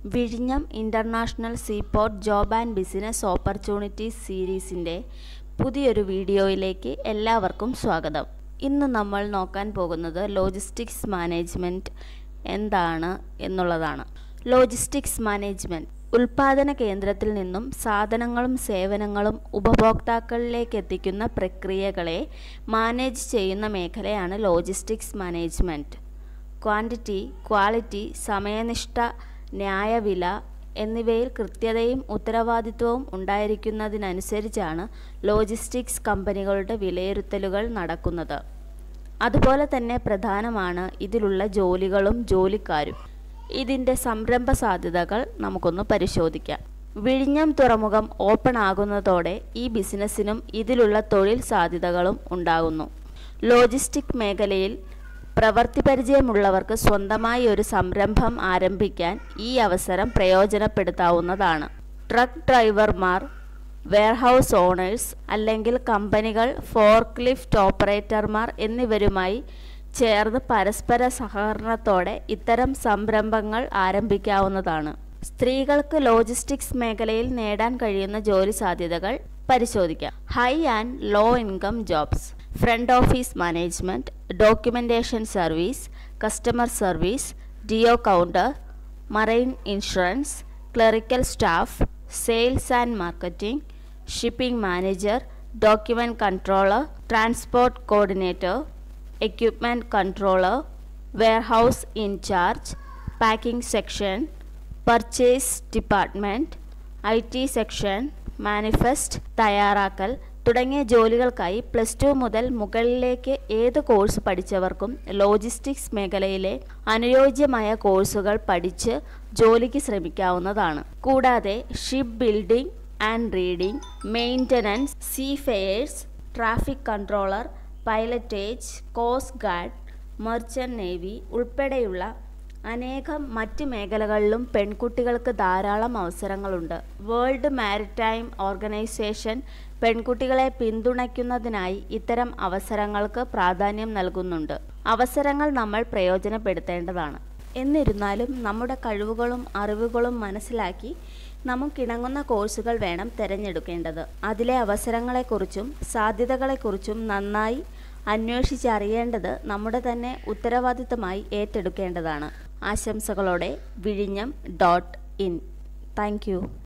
വിഴിഞ്ഞം international seaport job and business opportunities സീരീസിൻ്റെ പുതിയൊരു വീഡിയോയിലേക്ക് എല്ലാവർക്കും സ്വാഗതം ഇന്ന് നമ്മൾ നോക്കാൻ പോകുന്നത് ലോജിസ്റ്റിക്സ് മാനേജ്മെൻറ്റ് എന്താണ് എന്നുള്ളതാണ് ലോജിസ്റ്റിക്സ് മാനേജ്മെൻറ്റ് ഉൽപാദന കേന്ദ്രത്തിൽ നിന്നും സാധനങ്ങളും സേവനങ്ങളും ഉപഭോക്താക്കളിലേക്ക് എത്തിക്കുന്ന പ്രക്രിയകളെ മാനേജ് ചെയ്യുന്ന മേഖലയാണ് ലോജിസ്റ്റിക്സ് മാനേജ്മെൻറ്റ് ക്വാണ്ടിറ്റി ക്വാളിറ്റി സമയനിഷ്ഠ ന്യായവില എന്നിവയിൽ കൃത്യതയും ഉത്തരവാദിത്വവും ഉണ്ടായിരിക്കുന്നതിനനുസരിച്ചാണ് ലോജിസ്റ്റിക്സ് കമ്പനികളുടെ വിലയിരുത്തലുകൾ നടക്കുന്നത് അതുപോലെ തന്നെ പ്രധാനമാണ് ഇതിലുള്ള ജോലികളും ജോലിക്കാരും ഇതിൻ്റെ സംരംഭ സാധ്യതകൾ നമുക്കൊന്ന് പരിശോധിക്കാം വിഴിഞ്ഞം തുറമുഖം ഓപ്പൺ ആകുന്നതോടെ ഈ ബിസിനസ്സിനും ഇതിലുള്ള തൊഴിൽ സാധ്യതകളും ഉണ്ടാകുന്നു ലോജിസ്റ്റിക് മേഖലയിൽ പ്രവൃത്തി പരിചയമുള്ളവർക്ക് സ്വന്തമായി ഒരു സംരംഭം ആരംഭിക്കാൻ ഈ അവസരം പ്രയോജനപ്പെടുത്താവുന്നതാണ് ട്രക്ക് ഡ്രൈവർമാർ വെയർഹൗസ് ഓണേഴ്സ് അല്ലെങ്കിൽ കമ്പനികൾ ഫോർക്ക് ലിഫ്റ്റ് ഓപ്പറേറ്റർമാർ എന്നിവരുമായി ചേർന്ന് പരസ്പര സഹകരണത്തോടെ ഇത്തരം സംരംഭങ്ങൾ ആരംഭിക്കാവുന്നതാണ് സ്ത്രീകൾക്ക് ലോജിസ്റ്റിക്സ് മേഖലയിൽ നേടാൻ കഴിയുന്ന ജോലി സാധ്യതകൾ പരിശോധിക്കാം high and low income jobs front office management documentation service customer service DO counter marine insurance clerical staff sales and marketing shipping manager document controller transport coordinator equipment controller warehouse incharge packing section purchase department I T section manifest തയ്യാറാക്കൽ തുടങ്ങിയ ജോലികൾക്കായി plus two മുതൽ മുകളിലേക്ക് ഏത് course പഠിച്ചവർക്കും logistics മേഖലയിലെ അനുയോജ്യമായ കോഴ്സുകൾ പഠിച്ച് ജോലിക്ക് ശ്രമിക്കാവുന്നതാണ് കൂടാതെ ship building and reading maintenance seafarers traffic controller pilotage coast guard merchant navy ഉൾപ്പെടെയുള്ള അനേകം മറ്റ് മേഖലകളിലും പെൺകുട്ടികൾക്ക് ധാരാളം അവസരങ്ങളുണ്ട് വേൾഡ് മാരിടൈം ഓർഗനൈസേഷൻ പെൺകുട്ടികളെ പിന്തുണയ്ക്കുന്നതിനായി ഇത്തരം അവസരങ്ങൾക്ക് പ്രാധാന്യം നൽകുന്നുണ്ട് അവസരങ്ങൾ നമ്മൾ പ്രയോജനപ്പെടുത്തേണ്ടതാണ് എന്നിരുന്നാലും നമ്മുടെ കഴിവുകളും അറിവുകളും മനസ്സിലാക്കി നമുക്കിണങ്ങുന്ന കോഴ്സുകൾ വേണം തിരഞ്ഞെടുക്കേണ്ടത് അതിലെ അവസരങ്ങളെക്കുറിച്ചും സാധ്യതകളെക്കുറിച്ചും നന്നായി അന്വേഷിച്ചറിയേണ്ടത് നമ്മുടെ തന്നെ ഉത്തരവാദിത്തമായി ഏറ്റെടുക്കേണ്ടതാണ് ആശംസകളോടെ വിഴിഞ്ഞം ഡോട്ട് ഇൻ താങ്ക്